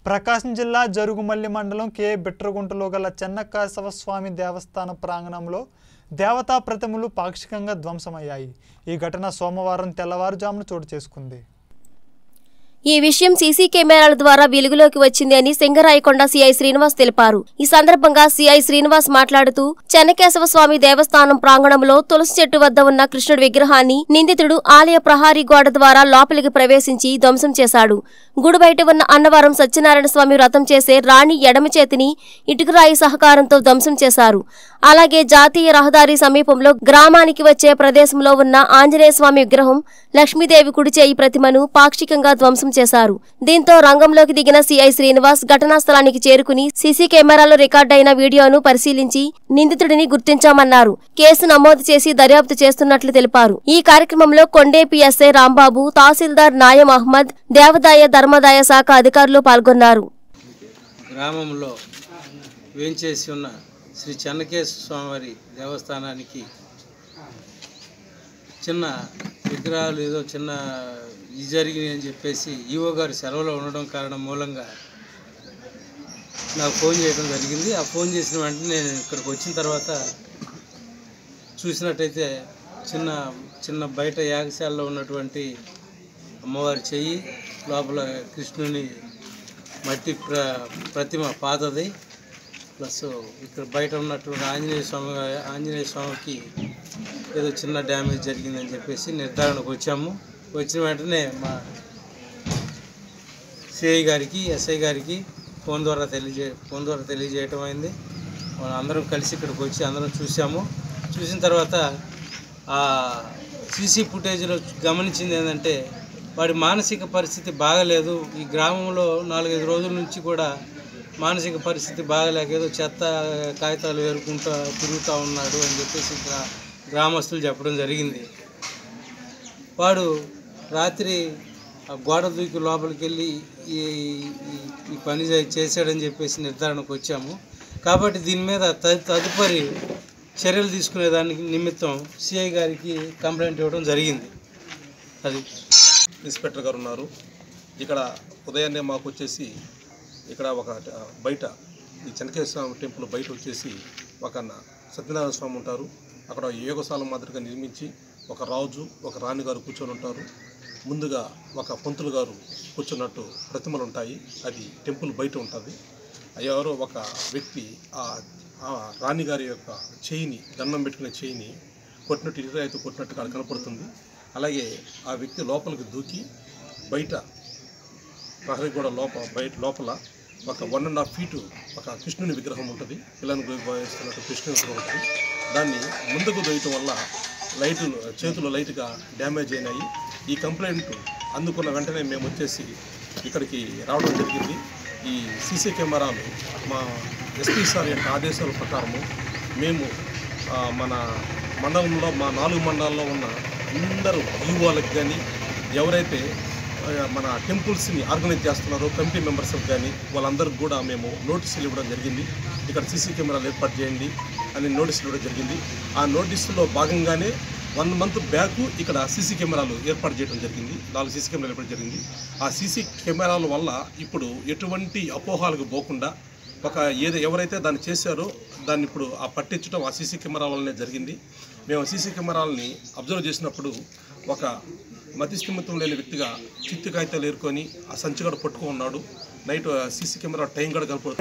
ప్రకాశం జిల్లా జరుగుమల్లి మండలం కే బిట్రగుంటలో గల చెన్నకేశవ స్వామి దేవస్థాన ప్రాంగణంలో దేవతా ప్రతిమలు పాక్షికంగా ధ్వంసమయ్యాయి ఈ ఘటన సోమవారం తెల్లవారుజామున చోటు చేసుకుంది ఈ విషయం సీసీ కెమెరాల ద్వారా వెలుగులోకి వచ్చింది అని సింగరాయకొండ సిఐ శ్రీనివాస్ తెలిపారు ఈ సందర్భంగా సిఐ శ్రీనివాస్ మాట్లాడుతూ చెన్నకేశవ స్వామి దేవస్థానం ప్రాంగణంలో తులసి చెట్టు వద్ద ఉన్న కృష్ణుడి విగ్రహాన్ని నిందితుడు ఆలయ ప్రహారీ గోడ ద్వారా లోపలికి ప్రవేశించి ధ్వంసం చేశాడు గుడి బయట ఉన్న అన్నవరం సత్యనారాయణ స్వామి వ్రతం చేసే రాణి ఎడమ చేతిని ఇటుకరాయి సహకారంతో ధ్వంసం చేశారు అలాగే జాతీయ రహదారి సమీపంలో గ్రామానికి వచ్చే ప్రదేశంలో ఉన్న ఆంజనేయ స్వామి విగ్రహం లక్ష్మీదేవి కుడి చేయి ప్రతిమను పాక్షికంగా ధ్వంసం చేశారు దీంతో రంగంలోకి దిగిన సిఐ శ్రీనివాస్ ఘటనా స్థలానికి చేరుకుని సీసీ కెమెరాలో రికార్డైన వీడియోను పరిశీలించి నిందితుడిని గుర్తించామన్నారు కేసు నమోదు చేసి దర్యాప్తు చేస్తున్నట్లు తెలిపారు ఈ కార్యక్రమంలో కొండే పిఎస్ఐ రాంబాబు తహసీల్దార్ నాయం అహ్మద్ దేవాదాయ ధర్మాదాయ శాఖ అధికారులు పాల్గొన్నారు గ్రామంలో వేంచేసి ఉన్న శ్రీ చెన్నకేశ్వర స్వామివారి దేవస్థానానికి చిన్న విగ్రహాలు ఏదో చిన్న ఇది జరిగినాయి అని చెప్పేసి ఈవో గారు సెలవులో ఉండడం కారణం మూలంగా నాకు ఫోన్ చేయడం జరిగింది ఆ ఫోన్ చేసిన వెంటనే నేను ఇక్కడికి వచ్చిన తర్వాత చూసినట్టయితే చిన్న చిన్న బయట యాగశాలలో ఉన్నటువంటి అమ్మవారి చెయ్యి లోపల కృష్ణుని మట్టి ప్ర ప్రతిమ పాతది ప్లస్ ఇక్కడ బయట ఉన్నటువంటి ఆంజనేయ స్వామి ఆంజనేయ స్వామికి ఏదో చిన్న డ్యామేజ్ జరిగిందని చెప్పేసి నిర్ధారణకు వచ్చాము వచ్చిన వెంటనే మా సిఐ గారికి ఎస్ఐ గారికి ఫోన్ ద్వారా తెలియజే ఫోన్ ద్వారా తెలియజేయటం అయింది మనం అందరం కలిసి ఇక్కడికి వచ్చి అందరం చూసాము చూసిన తర్వాత ఆ సీసీ ఫుటేజ్లో గమనించింది ఏంటంటే వాడి మానసిక పరిస్థితి బాగలేదు ఈ గ్రామంలో నాలుగైదు రోజుల నుంచి కూడా మానసిక పరిస్థితి బాగలేక ఏదో చెత్త కాగితాలు వేరుకుంటూ తిరుగుతూ ఉన్నాడు అని చెప్పేసి గ్రా- గ్రామస్తులు చెప్పడం జరిగింది వాడు రాత్రి ఆ గోడ దూకి లోపలికి వెళ్ళి ఈ ఈ- ఈ పని చే- చేశాడని చెప్పేసి నిర్ధారణకు వచ్చాము కాబట్టి దీని మీద తదు తదుపరి చర్యలు తీసుకునే దానికి నిమిత్తం సిఐ గారికి కంప్లైంట్ ఇవ్వడం జరిగింది అది ఇన్స్పెక్టర్ గారు ఉన్నారు ఇక్కడ ఉదయాన్నే మాకు వచ్చేసి ఇక్కడ ఒక ఆ, బయట ఈ చెనకేశ్వర స్వామి టెంపుల్ బయట వచ్చేసి ఒక న- సత్యనారాయణ స్వామి ఉంటారు అక్కడ యోగశాల మాదిరిగా నిర్మించి ఒక రాజు ఒక రాణి గారు కూర్చొని ఉంటారు ముందుగా ఒక పంతులు గారు కూర్చున్నట్టు ప్రతిమలు ఉంటాయి అది టెంపుల్ బయట ఉంటుంది ఎవరో ఒక వ్యక్తి ఆ ఆ రాణి గారి యొక్క చేయిని దండం పెట్టుకునే చేయిని కొట్టినట్టు ఇటురాయితో కొట్టినట్టు అక్కడ కనపడుతుంది అలాగే ఆ వ్యక్తి లోపలికి దూకి బయట ప్రహరీ గోడ లోపల బయట లోపల ఒక వన్ అండ్ హాఫ్ ఫీటు ఒక కృష్ణుని విగ్రహం ఉంటుంది పిల్లలను వేస్తున్నట్టు కృష్ణుని విగ్రహం ఉంటుంది దాన్ని ముందుకు దొయ్యటం వల్ల లైట్లు చేతులు లైట్గా డ్యామేజ్ అయినాయి ఈ కంప్లైంట్ అందుకున్న వెంటనే మేము వచ్చేసి ఇక్కడికి రావడం జరిగింది ఈ సీసీ కెమెరాలు మా ఎస్పీ సార్ యొక్క ఆదేశాల ప్రకారము మేము ఆ, మన మండలంలో మా నాలుగు మండలాల్లో ఉన్న అందరూ యూవాలకు కానీ ఎవరైతే ఆ, మన టెంపుల్స్ని ఆర్గనైజ్ చేస్తున్నారో కమిటీ మెంబర్స్కి కానీ వాళ్ళందరికీ కూడా మేము నోటీసులు ఇవ్వడం జరిగింది ఇక్కడ సీసీ కెమెరాలు ఏర్పాటు చేయండి అని నోటీసులు ఇవ్వడం జరిగింది ఆ నోటీసులో భాగంగానే వన్ మంత్ బ్యాక్ ఇక్కడ సీసీ కెమెరాలు ఏర్పాటు చేయడం జరిగింది నాలుగు సీసీ కెమెరాలు ఏర్పాటు జరిగింది ఆ సీసీ కెమెరాల వల్ల ఇప్పుడు ఎటువంటి అపోహాలకు పోకుండా ఒక ఏది ఎవరైతే దాన్ని చేశారో దాన్ని ఇప్పుడు ఆ పట్టించడం ఆ సీసీ కెమెరా వల్లనే జరిగింది మేము సీసీ కెమెరాలని అబ్జర్వ్ చేసినప్పుడు ఒక మతిస్థిమితం లేని వ్యక్తిగా చిత్తు కాగితాలు ఏరుకొని ఆ సంచి కూడా పట్టుకుని ఉన్నాడు నైట్ సీసీ కెమెరా టైం కూడా కనపడుతుంది